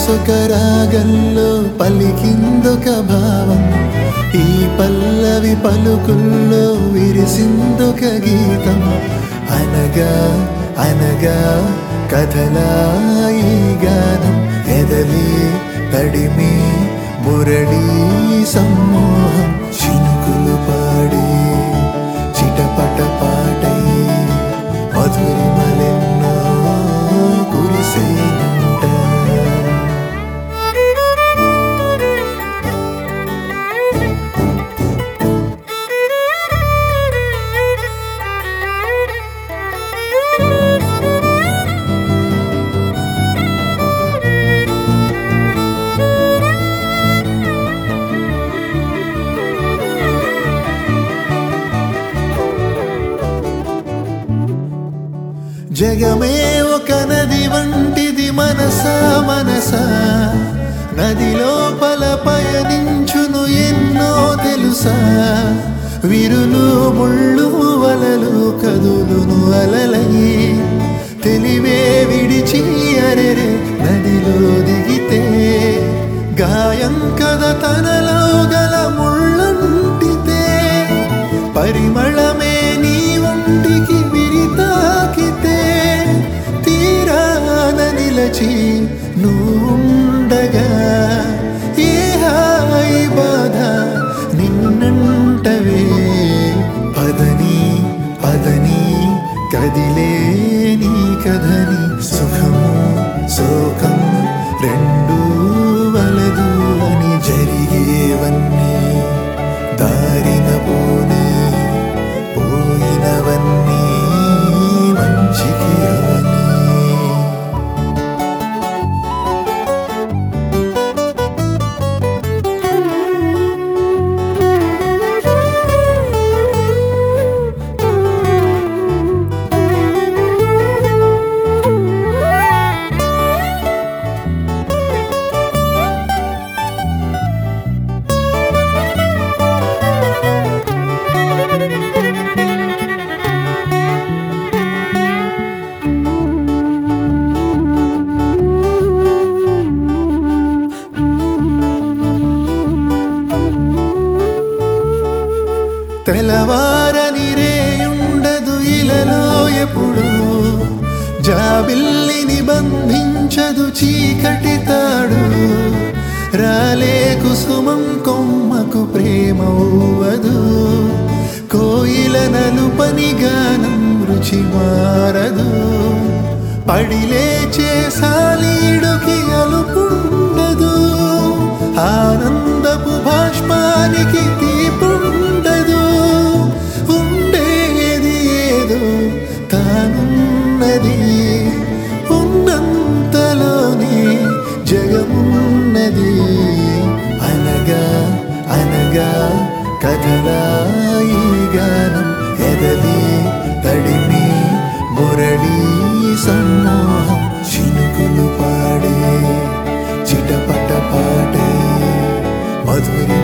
మనసొక రాగంలో పలికిందొక భావం ఈ పల్లవి పలుకుల్లో విరిసిందొక గీతం అనగా అనగా కథలాయి గానం ఎదలి తడిమి మురళీ సమ్మోహం చినుకులు పాడి చిటపట పాటై మధురిమలెన్నో కురిసేనంట జగమే ఒక నది వంటిది మనసా మనసా నది లోపల పయనించును ఎన్నో తెలుసా విరులు ముళ్ళు వలలు కదులును అలలై తెలివే విడిచి అరెరే నదిలో దిగితే గాయం కథ తనలో గల ముళ్ళంటితే పరిమళమే నీ ఒంటికి విరితాకితే తీరాన నిలచి నువ్వుండగా ఏ హాయి బాధ నిన్నంటవే పదని పదని కదిలే నీ కథని సుఖము శోకం రెండు వలదు అని జరిగేవన్నీ దారిన పోనీ పోయినవన్నీ మంచికి అవని తెల్లవారని రేయుండదు ఇలలో ఎప్పుడు జాబిల్లిని బంధించదు చీకటి తాడు రాలే కుసుమం కొమ్మకు ప్రేమ ఊవదు కోయిల నలుపని గానం రుచి మారదు పడిలేచే సాలీడుకి అలుపుండదు ఆనందపు భాష్పానికి తీపుండదు ఉండేది ఏదో తానున్నది ఉన్నంతలోనే జగమున్నది అనగా అనగా కథలాయి గానం ఎదలి తడిమి మురళీ సమ్మోహం చినుకులు పాడే చిటపట పాడే మధురి